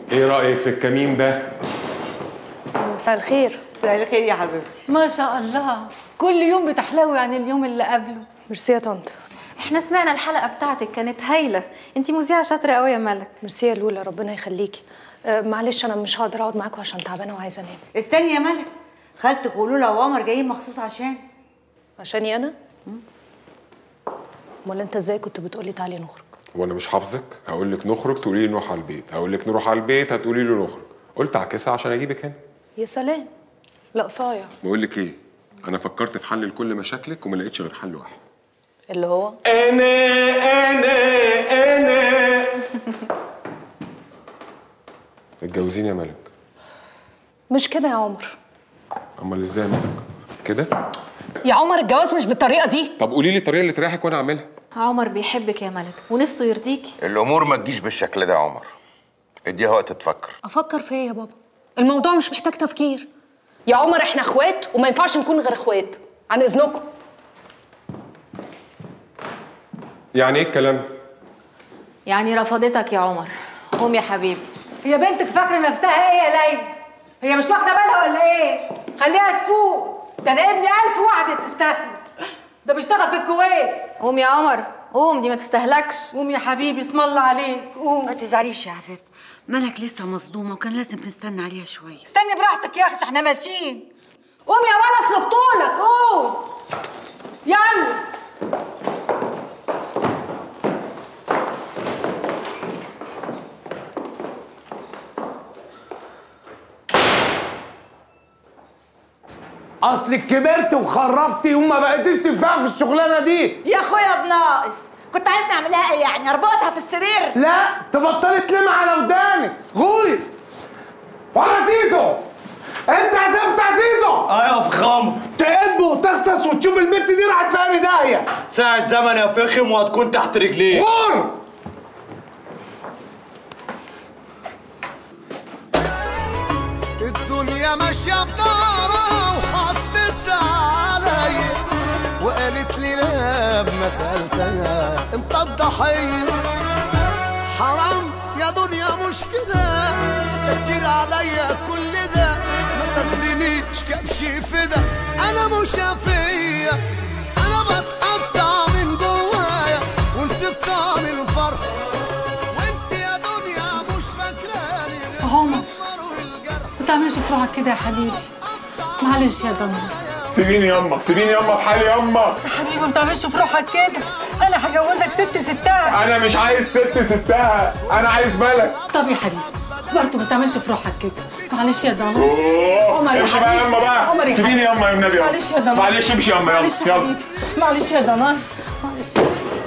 ايه رايك في الكمين ده مساء الخير مساء الخير يا حبيبتي ما شاء الله كل يوم بتحلوي عن اليوم اللي قبله ميرسي يا طنط احنا سمعنا الحلقه بتاعتك كانت هايله انتي مذيعه شاطره قوي يا ملك ميرسي يا لولا ربنا يخليكي أه معلش انا مش هقدر اقعد معاكم عشان تعبانه وعايزه انام استني يا ملك خالتك ولولا وعمر جايين مخصوص عشان عشاني انا امال انت ازاي كنت بتقولي تعالي نخرج وانا مش حافظك هقول لك نخرج تقولي لي نروح على البيت هقول لك نروح على البيت هتقولي لي نخرج قلت اعكسها عشان اجيبك هنا يا سلام لا صايع بقول لك ايه انا فكرت في حل لكل مشاكلك وما لقيتش غير حل واحد اللي هو انا انا انا اتجوزيني يا ملك مش كده يا عمر امال ازاي يا ملك كده يا عمر الجواز مش بالطريقه دي طب قولي لي الطريقه اللي تريحك وانا اعملها عمر بيحبك يا ملك ونفسه يرضيكي الامور ما تجيش بالشكل ده يا عمر اديها وقت تفكر افكر في ايه يا بابا الموضوع مش محتاج تفكير يا عمر احنا اخوات وما ينفعش نكون غير اخوات عن اذنكم يعني ايه الكلام يعني رفضتك يا عمر قوم يا حبيبي هي بنتك فاكره نفسها ايه يا ليلى هي مش واخده بالها ولا ايه خليها تفوق ده انا ابني الف واحده تستاهل ده بيشتغل في الكويت قوم يا عمر قوم دي ما تستهلكش قوم يا حبيبي اسم الله عليك قوم ما تزعليش يا عفاف ملك لسه مصدومه وكان لازم نستنى عليها شويه استني براحتك يا اخي احنا ماشيين قوم يا ولد اصل بطولك قوم يلا اصلك كبرت وخرفتي وما بقيتيش تنفع في الشغلانه دي يا اخويا بناقص كنت عايز نعملها ايه يعني اربطها في السرير لا تبطلي تلم على ودانك غوري ولا زيزو انت عزفت يا زيزو اه يا فخامة تقب وتغطس وتشوف البنت دي راحت في انهي داهيه ساعة زمن يا فخم وهتكون تحت رجليك غور الدنيا ماشية بدارها وحطت عليا وقالت لي لما سألتها انت الضحية حرام يا دنيا مش كده كتير عليا كل ده ما تاخدنيش كبشي فدا انا مش فيا انا بتقطع من جوايا ونسيت طعم الفرح وانت يا دنيا مش فاكراني غير عمر النار والجرح ما تعملش في روحك كده يا حبيبي معلش يا ضمر سيبيني ياما سيبيني ياما في حالي ياما يا حبيبي ما تعملش في روحك كده انا هجوزك ست ستها انا مش عايز ست ستها انا عايز ملك طب يا حبيبي برضه ما تعملش في روحك كده معلش يا ضمر اوه عمر يا امشي بقى حبيبي. ياما بقى عمر يا سيبيني حبيبي. ياما يا النبي يلا. معلش يا ضمان معلش امشي ياما يلا معلش يا يلا حبيبي معلش يا ضمان معلش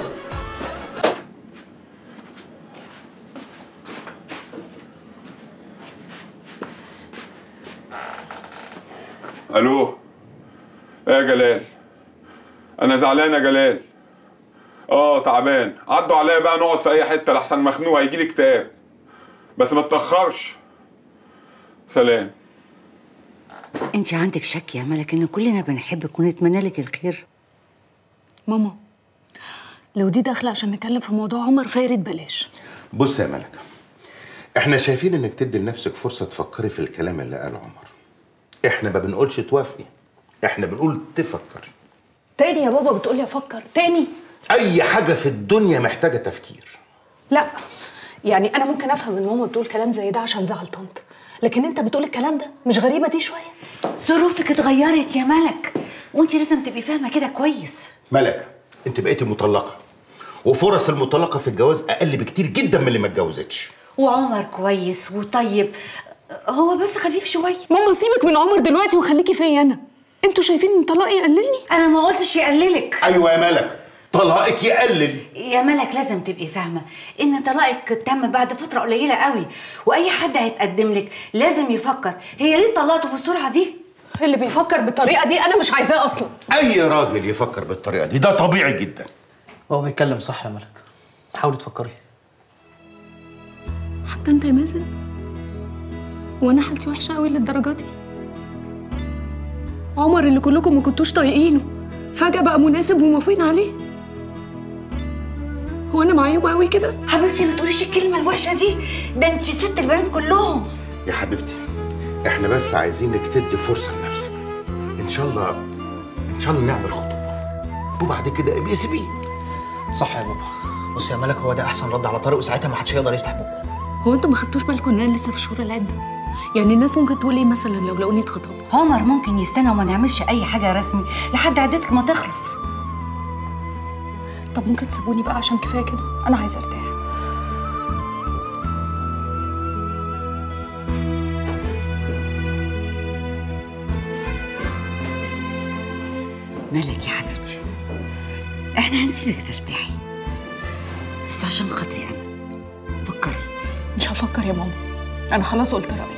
الو ايه يا جلال انا زعلان يا جلال اه تعبان عدوا عليا بقى نقعد في اي حته لحسن مخنوق هيجي لي اكتئاب بس ما تاخرش سلام انت عندك شك يا ملك ان كلنا بنحبك ونتمنى لك الخير ماما لو دي داخله عشان نتكلم في موضوع عمر فياريت بلاش بص يا ملكة احنا شايفين انك تدي لنفسك فرصة تفكري في الكلام اللي قاله عمر احنا ما بنقولش توافقي احنا بنقول تفكري تاني يا بابا بتقولي افكر تاني اي حاجة في الدنيا محتاجة تفكير لا يعني انا ممكن افهم ان ماما بتقول كلام زي ده عشان زعل طنط لكن انت بتقول الكلام ده مش غريبه دي شويه ظروفك اتغيرت يا ملك وانت لازم تبقي فاهمه كده كويس ملك انت بقيتي مطلقة وفرص المطلقة في الجواز اقل بكتير جدا من اللي ما اتجوزتش وعمر كويس وطيب هو بس خفيف شويه ماما سيبك من عمر دلوقتي وخليكي فيا انا انتوا شايفين ان طلاقي يقللني انا ما قلتش يقللك ايوه يا ملك طلاقك يقلل يا ملك لازم تبقي فاهمه ان طلاقك تم بعد فتره قليله قوي واي حد هيتقدم لك لازم يفكر هي ليه طلقته بالسرعه دي اللي بيفكر بالطريقه دي انا مش عايزاه اصلا اي راجل يفكر بالطريقة دي ده طبيعي جدا هو بيتكلم صح يا ملك حاولي تفكري حتى انت يا مازن وانا حالتي وحشه قوي للدرجه دي عمر اللي كلكم ما كنتوش طايقينه فجاه بقى مناسب وموافقين عليه هو انا معيوبه قوي كده حبيبتي ما تقوليش الكلمه الوحشه دي ده انت ست البنات كلهم يا حبيبتي احنا بس عايزينك تدي فرصه لنفسك ان شاء الله ان شاء الله نعمل خطوبه وبعد كده ابقي سيبيه صح يا بابا بص يا ملك هو ده احسن رد على طارق وساعتها ما حدش يقدر يفتح بقه هو انتوا ما خدتوش بالكم ان انا لسه في شهور العده يعني الناس ممكن تقول ايه مثلا لو لقوني اتخطب عمر ممكن يستنى وما نعملش اي حاجه رسمي لحد عدتك ما تخلص طب ممكن تسيبوني بقى عشان كفايه كده انا عايزه ارتاح مالك يا حبيبتي احنا هنسيبك ترتاحي بس عشان خاطري انا فكري مش هفكر يا ماما انا خلاص قلت رايي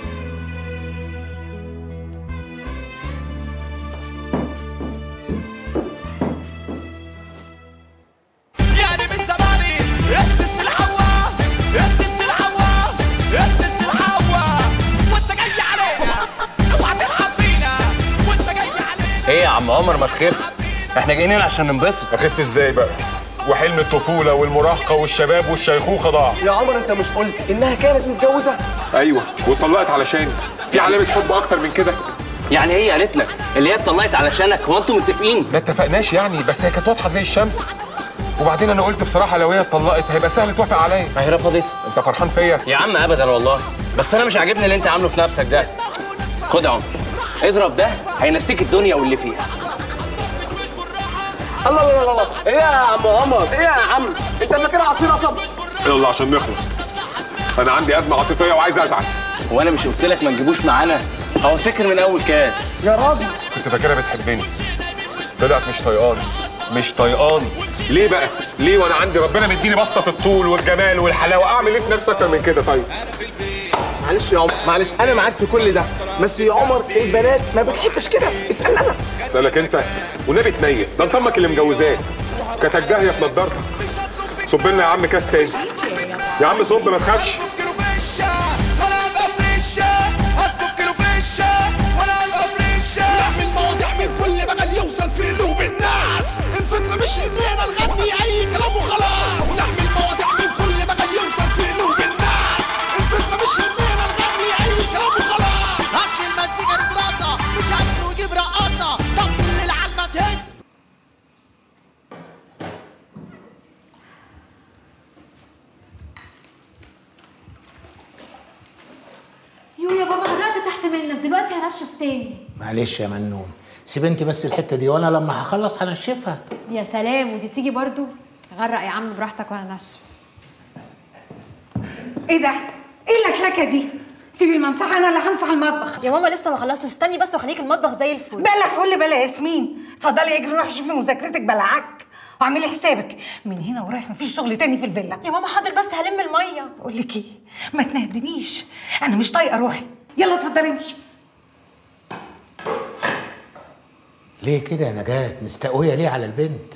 يعني من زماني اهتز الهوا اهتز الهوا اهتز الهوا وانت جاي علينا اوعى تلعب بينا وانت جاي علينا ايه يا عم عمر ما تخف احنا جايين هنا عشان ننبسط اخف ازاي بقى وحلم الطفوله والمراهقه والشباب والشيخوخه ضاع يا عمر انت مش قلت انها كانت متجوزه ايوه واتطلقت علشاني في علامه حب اكتر من كده يعني هي قالت لك اللي هي اتطلقت علشانك هو انتوا متفقين ما اتفقناش يعني بس هي كانت واضحه زي الشمس وبعدين انا قلت بصراحه لو هي اتطلقت هيبقى سهل توافق عليا ما هي رفضت انت فرحان فيا يا عم ابدا والله بس انا مش عاجبني اللي انت عامله في نفسك ده خد يا عمر اضرب ده هينسيك الدنيا واللي فيها الله الله الله الله ايه يا عم عمر ايه يا عم انت فاكرها عصير قصب يلا عشان نخلص انا عندي ازمه عاطفيه وعايز ازعل هو انا مش قلت لك ما تجيبوش معانا هو سكر من اول كاس يا راجل كنت فاكرها بتحبني طلعت مش طيقاني مش طيقاني ليه بقى ليه وانا عندي ربنا مديني بسطه في الطول والجمال والحلاوه اعمل ايه في نفسي اكتر من كده طيب معلش يا عمر معلش انا معاك في كل ده بس يا عمر البنات ما بتحبش كده اسال انا اسالك انت والنبي تنيل ده انت امك اللي مجوزاك كانت الجاهيه في نضارتك صب لنا يا عم كاس تاني يا عم صب ما تخافش ولا ابقى فريشه هطلب كيلو فيشه ولا ابقى فريشه نعمل مواضيع من كل مجال يوصل في قلوب الناس الفكره مش اننا نغني اي كلام وخلاص نعمل مواضيع من كل مجال يوصل في قلوب الناس الفكره مش اننا نغني اي كلام وخلاص اصل المزيكا دي دراسه مش عايز يجيب رقاصه طب اللي العلمه تهز يو يا بابا غرقت تحت منك دلوقتي هنشف تاني معلش يا منون سيب انت بس الحته دي وانا لما هخلص هنشفها يا سلام ودي تيجي برضو غرق يا عم براحتك وانا نشف ايه ده؟ ايه اللكلكه دي؟ سيبي الممسحه انا اللي همسح المطبخ يا ماما لسه ما خلصتش استني بس وخليك المطبخ زي الفل بلا فل بلا ياسمين اتفضلي اجري روحي شوفي مذاكرتك بلا عك واعملي حسابك من هنا ورايح مفيش شغل تاني في الفيلا يا ماما حاضر بس هلم الميه بقول لك ايه ما تنهدنيش انا مش طايقه روحي يلا اتفضلي امشي ليه كده يا نجاة مستقويه ليه على البنت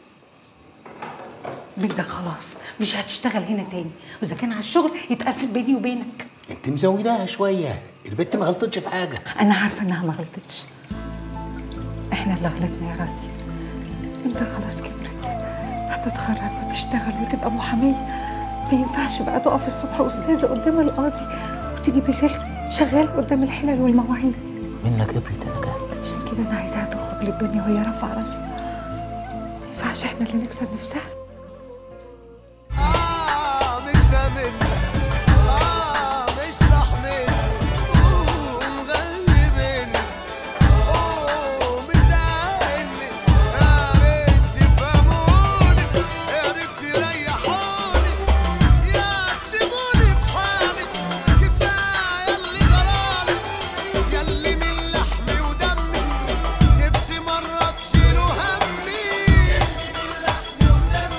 بنتك خلاص مش هتشتغل هنا تاني واذا كان على الشغل يتقسم بيني وبينك انت مزوداها شويه البنت ما غلطتش في حاجه انا عارفه انها ما غلطتش احنا اللي غلطنا يا راضي انت خلاص كبرت هتتخرج وتشتغل وتبقى محاميه ما ينفعش بقى تقف الصبح استاذه قدام القاضي وتيجي بالليل شغاله قدام الحلل والمواعين منك كبرت يا نجاة عشان كده انا عايزاها تخرج للدنيا وهي رافعه راسها ما ينفعش احنا اللي نكسب نفسها آه مش فاهمني آه مش رحمني أوه مغلبني أوه مزعلني يا ريت تفهموني يا ريت تريحوني يا تسيبوني في حالي كفاية اللي جرالي ياللي من لحمي ودمي نفسي مرة تشيلوا همي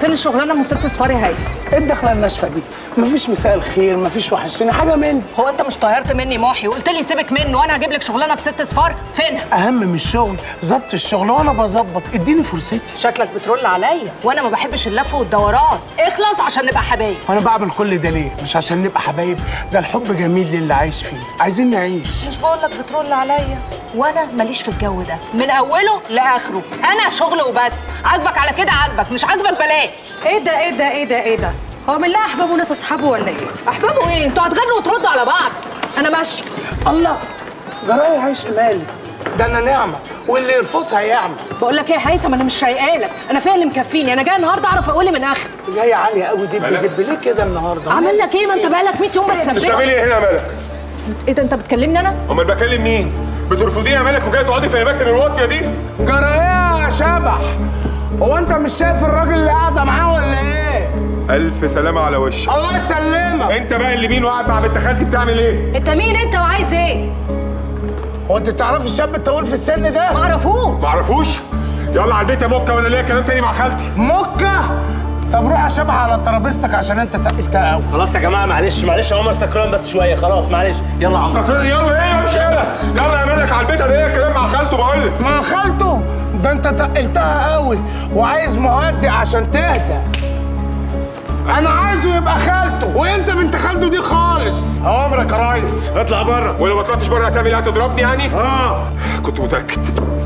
فين الشغلانه ام ست صفار يا هيثم ايه الدخله الناشفه دي مفيش مساء الخير مفيش وحشتني حاجه من دي هو انت مش طيرت مني محي وقلت لي سيبك منه وانا هجيب لك شغلانه بست صفار فين اهم من الشغل ظبط الشغل وانا بظبط اديني فرصتي شكلك بترول عليا وانا ما بحبش اللف والدوران اخلص عشان نبقى حبايب وانا بعمل كل ده ليه مش عشان نبقى حبايب ده الحب جميل للي عايش فيه عايزين نعيش مش بقول لك بترول عليا وانا ماليش في الجو ده من اوله لاخره انا شغل وبس عاجبك على كده عاجبك مش عاجبك بلاش ايه ده ايه ده ايه ده ايه ده هو من لها احباب وناس اصحابه ولا ايه احبابه ايه انتوا هتغنوا وتردوا على بعض انا ماشيه الله جرايه عيش مالي ده انا نعمه واللي يرفضها يعمى بقول لك ايه يا هيثم انا مش شايقالك انا فيا اللي مكفيني انا جاي النهارده اعرف اقولي من اخر جايه عاليه قوي دب دب ليه كده النهارده عامل لك ايه ما انت بقالك 100 يوم بتعملي بتسبح ايه هنا يا ملك؟ ايه ده انت بتكلمني انا امال بكلم مين؟ بترفضيني يا ملك وجاي تقعدي في الاماكن الواطيه دي؟ جرايه يا شبح هو انت مش شايف الراجل اللي قاعده معاه ولا ايه الف سلامه على وشك الله يسلمك انت بقى اللي مين وقاعد مع بنت خالتي بتعمل ايه؟ انت مين انت وعايز ايه هو انت تعرفي الشاب الطويل في السن ده ما اعرفوش معرفوش؟ يلا على البيت يا موكا ولا ليا كلام تاني مع خالتي موكا طب روح يا شبح على ترابيزتك عشان انت تقلتها قوي خلاص يا جماعه معلش معلش يا عمر سكران بس شويه خلاص معلش يلا يا عمر سكران يلا ايه مش يلا يلا يا ملك على البيت انا ليا كلام مع خالته بقول لك مع خالته ده انت تقلتها قوي وعايز مهدئ عشان تهدى انا عايزه يبقى خالته وينسى بنت خالته دي خالص عمرك يا ريس اطلع بره ولو ما طلعتش بره هتعمل ايه هتضربني يعني؟ اه كنت متاكد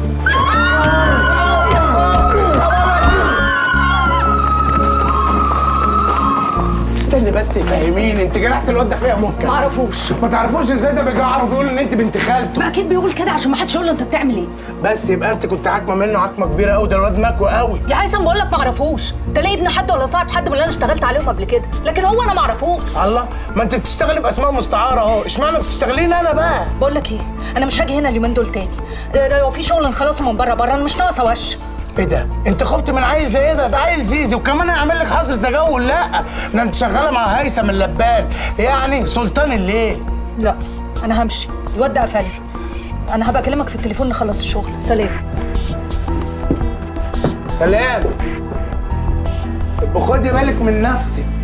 استني بس فهميني انت جرحت الواد ده فيها موكا ما اعرفوش ما تعرفوش ازاي ده بيجعر وبيقول ان انت بنت خالته ما اكيد بيقول كده عشان ما حدش يقول له انت بتعمل ايه بس يبقى انت كنت عاكمه منه عكمه كبيره قوي ده الواد مكوى قوي يا هيثم بقول لك ما اعرفوش انت ليه ابن حد ولا صاحب حد من اللي انا اشتغلت عليهم قبل كده لكن هو انا ما اعرفوش الله ما انت بتشتغلي باسماء مستعاره اهو اشمعنى بتشتغليني انا بقى بقول لك ايه انا مش هاجي هنا اليومين دول تاني اه، لو في شغل نخلصه من بره بره انا مش ناقصه وش ايه ده؟ انت خفت من عيل زي ده؟ ده عيل زيزي وكمان هيعمل لك حظر تجول لا ده انت شغاله مع هيثم اللبان يعني سلطان الليل لا انا همشي الواد ده قفلني انا هبقى اكلمك في التليفون نخلص الشغل سلام سلام يبقى خدي بالك من نفسك